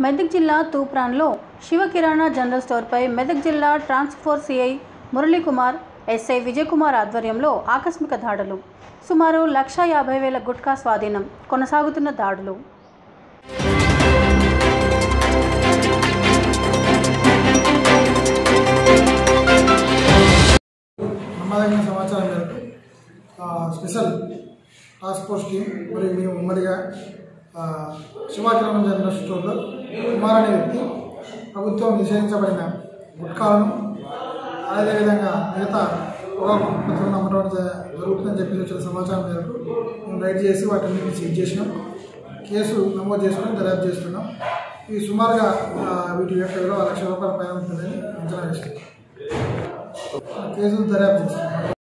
మెదక్ జిల్లా తూప్రాన్లో శివ కిరాణా జనరల్ స్టోర్పై మెదక్ జిల్లా ట్రాన్స్ఫోర్ సిఐ మురళీకుమార్ ఎస్ఐ విజయకుమార్ ఆధ్వర్యంలో ఆకస్మిక దాడులు సుమారు లక్ష యాభై వేల గుట్కా స్వాధీనం కొనసాగుతున్న దాడులు నమ్మదగిన సమాచారం మేరకు ఆ, స్పెషల్ టాస్క్ ఫోర్స్ టీం మరియు మేము ఉమ్మడిగా ఆ, శివాకిరణం జనరల్ స్టోర్లో కుమార్ అనే వ్యక్తి ప్రభుత్వం నిషేధించబడిన గుట్కాలను అదేవిధంగా మిగతా పొగాకు ఉత్పత్తులను అమ్మడం జ- జరుగుతుందని చెప్పి వచ్చిన సమాచారం మేరకు మేము రైడ్ చేసి వాటిని సీజ్ చేసినాం కేసు నమోదు చేసుకుని దర్యాప్తు చేస్తున్నాం ఈ సుమారుగా ఆ, వీటి యొక్క విలువ లక్ష రూపాయల పైన ఉంటుందని అంచనా వేస్తున్నాం కేసు దర్యాప్తు చేస్తున్నాం